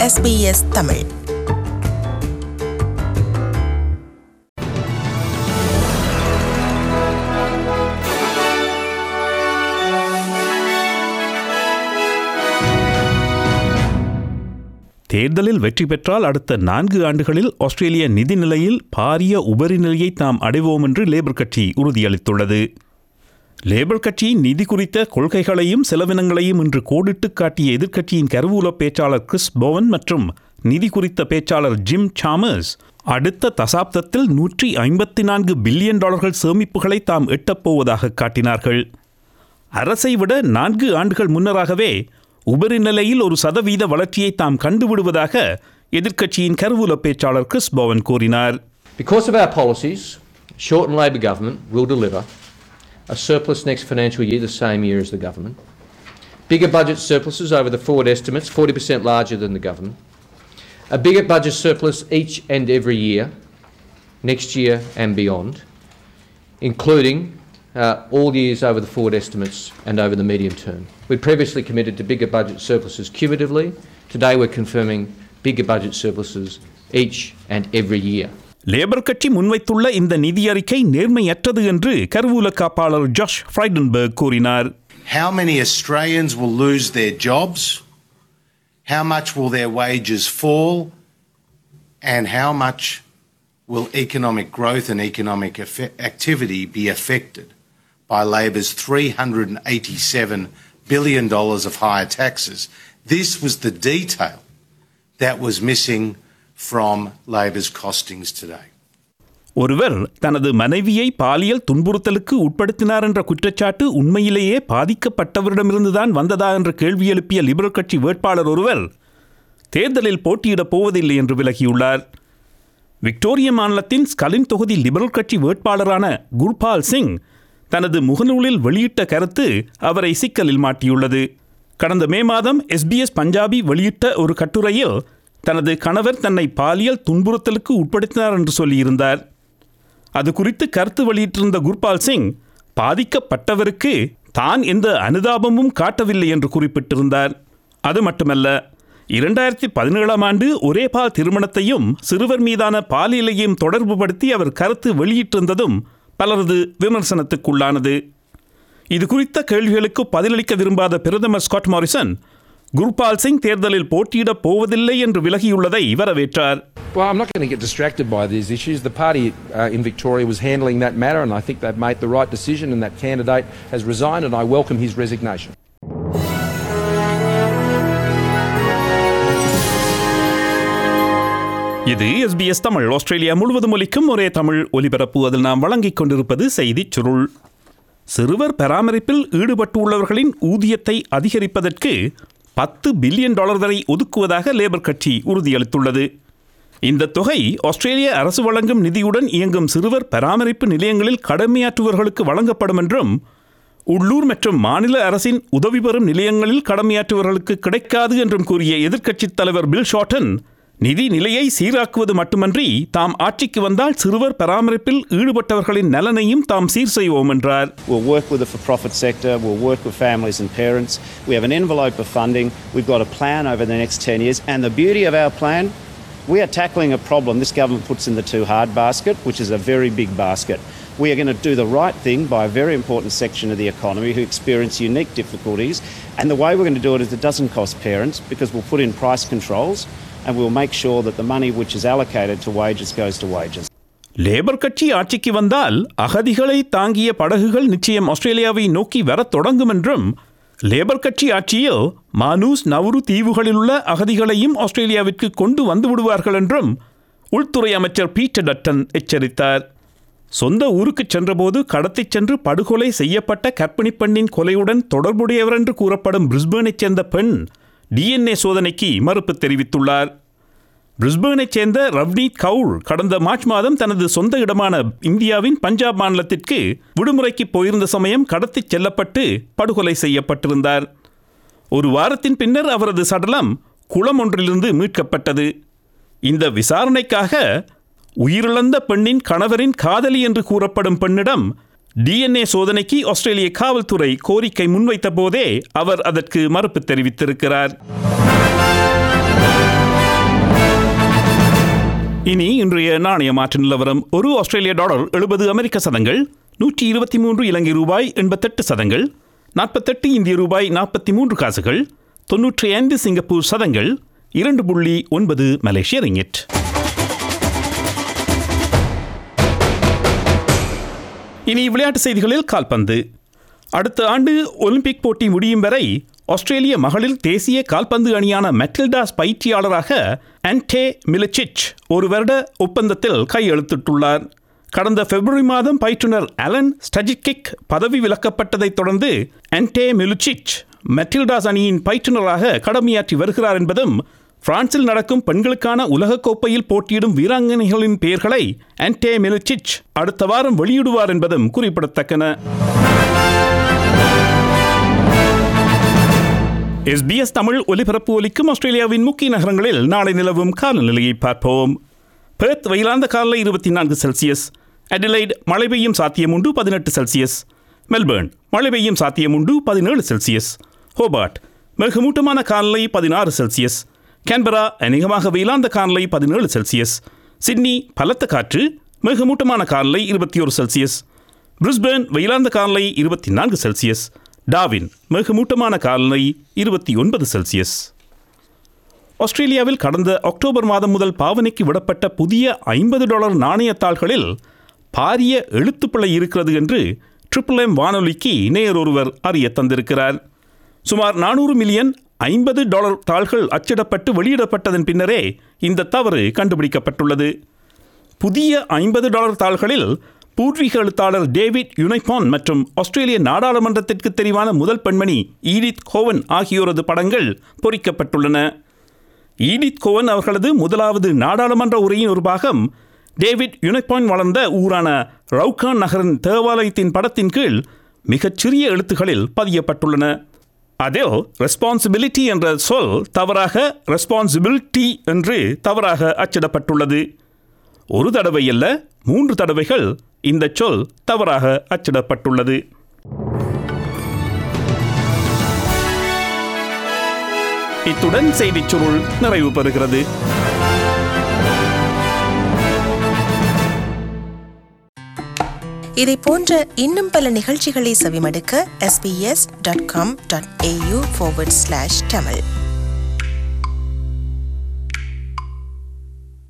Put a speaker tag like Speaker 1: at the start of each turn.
Speaker 1: SBS Tamil
Speaker 2: தேர்தலில் வெற்றி பெற்றால் அடுத்த நான்கு ஆண்டுகளில் ஆஸ்திரேலிய நிதி நிலையில் பாரிய உபரி நிலையை தாம் அடைவோம் என்று லேபர் கட்சி உறுதியளித்துள்ளது லேபர் கட்சி நிதி குறித்த கொள்கைகளையும் செலவினங்களையும் இன்று கோடிட்டு காட்டிய எதிர்க்கட்சியின் கருவூல பேச்சாளர் கிறிஸ் போவன் மற்றும் நிதி குறித்த பேச்சாளர் ஜிம் சாமர்ஸ் அடுத்த தசாப்தத்தில் நூற்றி ஐம்பத்தி நான்கு பில்லியன் டாலர்கள் சேமிப்புகளை தாம் எட்டப்போவதாக காட்டினார்கள் அரசை விட நான்கு ஆண்டுகள் முன்னராகவே உபரி நிலையில் ஒரு சதவீத வளர்ச்சியை தாம் கண்டுவிடுவதாக எதிர்க்கட்சியின் கருவூல பேச்சாளர் கிறிஸ் போவன் கூறினார்
Speaker 3: Because of our policies, Shorten Labor government will deliver a surplus next financial year the same year as the government. Bigger budget surpluses over the forward estimates, 40% larger than the government. A bigger budget surplus each and every year, next year and beyond, including uh, all years over the forward estimates and over the medium term. We previously committed to bigger budget surpluses cumulatively. Today we're confirming bigger budget surpluses each and every year.
Speaker 2: Labour கட்சி முன்வைத்துள்ள இந்த நிதி அறிக்கை நேர்மையற்றது என்று கருவூல காப்பாளர் Josh Frydenberg கூறினார்
Speaker 4: How many Australians will lose their jobs? How much will their wages fall? And how much will economic growth and economic effe- activity be affected by Labor's $387 billion of higher taxes? This was the detail that was missing from Labor's costings today.
Speaker 2: ஒருவர் தனது மனைவியை பாலியல் துன்புறுத்தலுக்கு உட்படுத்தினார் என்ற குற்றச்சாட்டு உண்மையிலேயே பாதிக்கப்பட்டவரிடமிருந்துதான் வந்ததா என்ற கேள்வி எழுப்பிய லிபரல் கட்சி வேட்பாளர் ஒருவர் தேர்தலில் போட்டியிடப் போவதில்லை என்று விலகியுள்ளார் விக்டோரிய மாநிலத்தின் ஸ்கலின் தொகுதி லிபரல் கட்சி வேட்பாளரான குர்பால் சிங் தனது முகநூலில் வெளியிட்ட கருத்து அவரை சிக்கலில் மாட்டியுள்ளது கடந்த மே மாதம் எஸ்பிஎஸ் பஞ்சாபி வெளியிட்ட ஒரு கட்டுரையில் தனது கணவர் தன்னை பாலியல் துன்புறுத்தலுக்கு உட்படுத்தினார் என்று சொல்லியிருந்தார் அது குறித்து கருத்து வெளியிட்டிருந்த குர்பால் சிங் பாதிக்கப்பட்டவருக்கு தான் எந்த அனுதாபமும் காட்டவில்லை என்று குறிப்பிட்டிருந்தார் அது மட்டுமல்ல இரண்டாயிரத்தி பதினேழாம் ஆண்டு ஒரே பால் திருமணத்தையும் சிறுவர் மீதான பாலியலையும் தொடர்புபடுத்தி அவர் கருத்து வெளியிட்டிருந்ததும் பலரது விமர்சனத்துக்குள்ளானது இது குறித்த கேள்விகளுக்கு பதிலளிக்க விரும்பாத பிரதமர் ஸ்காட் மாரிசன் குர்பால் சிங் தேர்தலில் போட்டியிடப் போவதில்லை என்று விலகியுள்ளதை வரவேற்றார்
Speaker 5: Well, I'm not going to get distracted by these issues. The party uh, in Victoria was handling that matter, and I think they've made the right decision, and that candidate has resigned, and I welcome his resignation.
Speaker 2: இது SBS Tamil Australia முழுவதும் ஒலிக்கும் ஒரே தமிழ் ஒலிபரப்பு அதில் நாம் வழங்கிக் கொண்டிருப்பது செய்திச் சுருள் சிறுவர் பராமரிப்பில் ஈடுபட்டுள்ளவர்களின் ஊதியத்தை அதிகரிப்பதற்கு பத்து பில்லியன் டாலர் வரை ஒதுக்குவதாக லேபர் கட்சி உறுதியளித்துள்ளது இந்த தொகை ஆஸ்திரேலிய அரசு வழங்கும் நிதியுடன் இயங்கும் சிறுவர் பராமரிப்பு நிலையங்களில் கடமையாற்றுவர்களுக்கு வழங்கப்படும் என்றும் உள்ளூர் மற்றும் மாநில அரசின் உதவி பெறும் நிலையங்களில் கடமையாற்றுவர்களுக்கு கிடைக்காது என்றும் கூறிய எதிர்க்கட்சித் தலைவர் பில் ஷார்டன் நிதி நிலையை சீராக்குவது மட்டுமன்றி தாம் ஆட்சிக்கு வந்தால் சிறுவர் பராமரிப்பில் ஈடுபட்டவர்களின் நலனையும் தாம் சீர் செய்வோம் என்றார்
Speaker 6: We'll work with the for profit sector, we'll work with families and parents. We have an envelope of funding, we've got a plan over the next 10 years, and the beauty of our plan, we are tackling a problem this government puts in the too hard basket, which is a very big basket. We are going to do the right thing by a very important section of the economy who experience unique difficulties, and the way we're going to do it is it doesn't cost parents because we'll put in price controls and we'll make sure that the money which is allocated to wages goes to wages.
Speaker 2: Labour கட்சி ஆட்சிக்கு வந்தால் அகதிகளை தாங்கிய படகுகள் நிச்சயம் ஆஸ்திரேலியாவை நோக்கி வரத் தொடங்கும் என்றும் லேபர் கட்சி ஆட்சியில் மானூஸ் நவுரு தீவுகளில் உள்ள அகதிகளையும் ஆஸ்திரேலியாவிற்கு கொண்டு வந்து விடுவார்கள் என்றும் உள்துறை அமைச்சர் பீட்டர் டட்டன் எச்சரித்தார் சொந்த ஊருக்குச் சென்றபோது கடத்திச் சென்று படுகொலை செய்யப்பட்ட கர்ப்பிணிப் பெண்ணின் கொலையுடன் தொடர்புடையவர் என்று கூறப்படும் பிரிஸ்பேனைச் சேர்ந்த பெண் டிஎன்ஏ சோதனைக்கு மறுப்பு தெரிவித்துள்ளார் பிரிஸ்பேனைச் சேர்ந்த ரவ்னீத் கவுல் கடந்த மார்ச் மாதம் தனது சொந்த இடமான இந்தியாவின் பஞ்சாப் மாநிலத்திற்கு விடுமுறைக்கு போயிருந்த சமயம் கடத்திச் செல்லப்பட்டு படுகொலை செய்யப்பட்டிருந்தார் ஒரு வாரத்தின் பின்னர் அவரது சடலம் குளம் ஒன்றிலிருந்து மீட்கப்பட்டது இந்த விசாரணைக்காக உயிரிழந்த பெண்ணின் கணவரின் காதலி என்று கூறப்படும் பெண்ணிடம் டிஎன்ஏ சோதனைக்கு ஆஸ்திரேலிய காவல்துறை கோரிக்கை முன்வைத்த போதே அவர் அதற்கு மறுப்பு தெரிவித்திருக்கிறார் இனி இன்றைய நாணய மாற்று நிலவரம் ஒரு ஆஸ்திரேலிய டாலர் எழுபது அமெரிக்க சதங்கள் நூற்றி இருபத்தி மூன்று இலங்கை ரூபாய் எண்பத்தெட்டு சதங்கள் நாற்பத்தெட்டு இந்திய ரூபாய் நாற்பத்தி மூன்று காசுகள் தொன்னூற்றி ஐந்து சிங்கப்பூர் சதங்கள் இரண்டு புள்ளி ஒன்பது மலேசிய ரிங்கிட் இனி விளையாட்டு செய்திகளில் கால்பந்து அடுத்த ஆண்டு ஒலிம்பிக் போட்டி முடியும் வரை ஆஸ்திரேலிய மகளிர் தேசிய கால்பந்து அணியான மெட்டில்டாஸ் பயிற்சியாளராக அன்டே மிலிச்சிச் ஒரு வருட ஒப்பந்தத்தில் கையெழுத்திட்டுள்ளார் கடந்த பிப்ரவரி மாதம் பயிற்றுனர் அலன் ஸ்டஜிக்கிக் பதவி விலக்கப்பட்டதைத் தொடர்ந்து அன்டே மிலுச்சிச் மெட்டில்டாஸ் அணியின் பயிற்றுனராக கடமையாற்றி வருகிறார் என்பதும் பிரான்சில் நடக்கும் பெண்களுக்கான உலகக்கோப்பையில் போட்டியிடும் வீராங்கனைகளின் பெயர்களை அன்டே மிலுச்சிச் அடுத்த வாரம் வெளியிடுவார் என்பதும் குறிப்பிடத்தக்கன எஸ்பிஎஸ் தமிழ் ஒலிபரப்பு ஒலிக்கும் ஆஸ்திரேலியாவின் முக்கிய நகரங்களில் நாளை நிலவும் காலநிலையை பார்ப்போம் பெர்த் வெயிலாந்த காலை இருபத்தி நான்கு செல்சியஸ் அடிலைட் மழை பெய்யும் சாத்தியம் உண்டு பதினெட்டு செல்சியஸ் மெல்பர்ன் மழை பெய்யும் சாத்தியம் உண்டு பதினேழு செல்சியஸ் ஹோபார்ட் மிகமூட்டமான காலநிலை பதினாறு செல்சியஸ் கேன்பரா அநேகமாக வெயிலாந்த காலநிலை பதினேழு செல்சியஸ் சிட்னி பலத்த காற்று மிகமூட்டமான காலநிலை இருபத்தி ஒரு செல்சியஸ் பிரிஸ்பேர்ன் வெயிலாந்த காலநிலை இருபத்தி நான்கு செல்சியஸ் டாவின் மிகமூட்டமான காலநிலை இருபத்தி ஒன்பது செல்சியஸ் ஆஸ்திரேலியாவில் கடந்த அக்டோபர் மாதம் முதல் பாவனைக்கு விடப்பட்ட புதிய ஐம்பது டாலர் நாணயத்தாள்களில் பாரிய எழுத்துப்பிழை இருக்கிறது என்று ட்ரிபிள் எம் வானொலிக்கு நேயர் ஒருவர் அறிய தந்திருக்கிறார் சுமார் நானூறு மில்லியன் ஐம்பது டாலர் தாள்கள் அச்சிடப்பட்டு வெளியிடப்பட்டதன் பின்னரே இந்த தவறு கண்டுபிடிக்கப்பட்டுள்ளது புதிய ஐம்பது டாலர் தாள்களில் பூர்வீக எழுத்தாளர் டேவிட் யுனைபான் மற்றும் ஆஸ்திரேலிய நாடாளுமன்றத்திற்கு தெரிவான முதல் பெண்மணி ஈடித் கோவன் ஆகியோரது படங்கள் பொறிக்கப்பட்டுள்ளன ஈடித் கோவன் அவர்களது முதலாவது நாடாளுமன்ற உரையின் ஒரு பாகம் டேவிட் யுனைபான் வளர்ந்த ஊரான ரவுகான் நகரின் தேவாலயத்தின் படத்தின் கீழ் மிகச்சிறிய எழுத்துகளில் பதியப்பட்டுள்ளன அதில் ரெஸ்பான்சிபிலிட்டி என்ற சொல் தவறாக ரெஸ்பான்சிபிலிட்டி என்று தவறாக அச்சிடப்பட்டுள்ளது ஒரு தடவை அல்ல மூன்று தடவைகள் இந்த சொல் தவறாக அச்சிடப்பட்டுள்ளது இத்துடன் செய்திச் சுருள் நிறைவு பெறுகிறது
Speaker 1: இதை போன்ற இன்னும் பல நிகழ்ச்சிகளை செவிமடுக்க sbs.com.au forward slash tamil